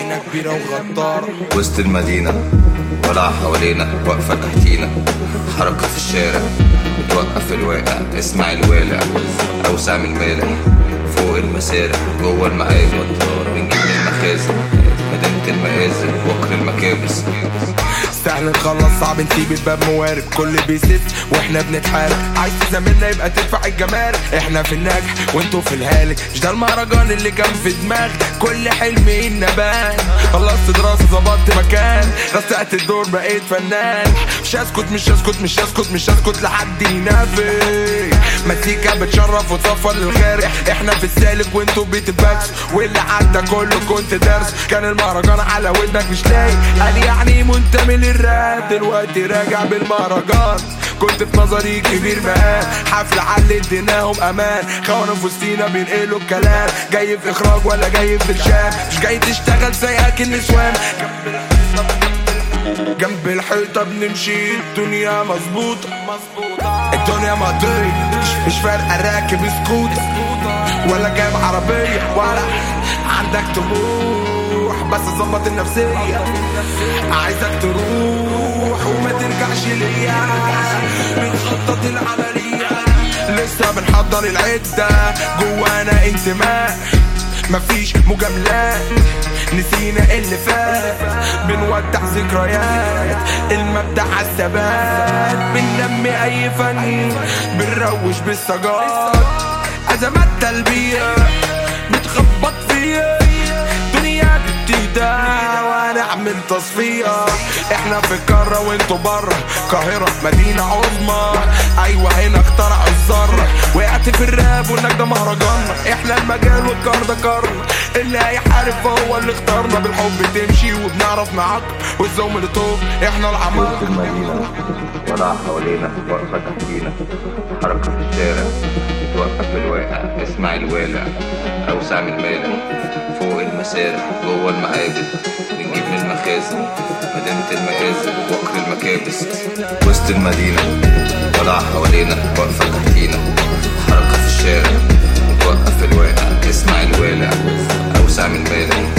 عينك كبيرة وغدارة وسط المدينة طلع حوالينا واقفة تحتينا حركة في الشارع بتوقف الواقع اسمع الوالع أوسع من المالح فوق المسارح جوه المعابد بنجيب المخازن مدينة المآذن وكر المكابس سهل نخلص صعب نسيب الباب موارب كل بيسف واحنا بنتحارب عايز زميلنا يبقى تدفع الجمارك احنا في الناجح وانتوا في الهالك مش ده المهرجان اللي كان في دماغ كل حلمي النبان خلصت دراسة ظبطت مكان رسقت الدور بقيت فنان مش هسكت مش هسكت مش هسكت مش هسكت لحد ينافق مزيكا بتشرف وتصفر للخارج احنا في السالك وانتوا بتباكس واللي عدى كله كنت درس كان المهرجان على ودنك مش لاقي قال يعني منتمي للراب دلوقتي راجع بالمهرجان كنت في نظري كبير مقام حفلة على اديناهم امان خونه في وسطينا بينقلوا الكلام جاي في اخراج ولا جاي في الشام مش جاي تشتغل زيك النسوان جنب الحيطة بنمشي الدنيا مظبوطة الدنيا مقضية مش فارقة راكب سكوتر ولا جايب عربية ولا عندك طموح بس ظبط النفسية عايزك تروح وما ترجعش ليا بنخطط العملية لسه بنحضر العدة جوانا انتماء مفيش مجاملات نسينا اللي فات بنودع ذكريات المبدأ عالثبات بننمي اي فن بنروش بالسجار ازمات تلبية بتخبط فيا دنيا بتهدى ونعمل تصفية احنا في القارة وانتوا بره القاهرة مدينة عظمى ايوه هنا اخترعوا الذرة وقعت في الراب وانك ده مهرجان احنا المجال والكار ده كارنا اللي هيحارب فهو اللي اختارنا بالحب تمشي وبنعرف نعاقب والزوم اللي طوب احنا وسط العمالقة المدينة طلع حوالينا واقفة تحتينا حركة في الشارع بتوقف الواقع اسمع الوالع أوسع من المالح فوق المسارح جوه المعابد بنجيب من المخازن مدينة المآذن وكر المكابس وسط المدينة طلع حوالينا واقفة تحتينا حركة في الشارع بتوقف الواقع اسمع الوالع أوسع من المالح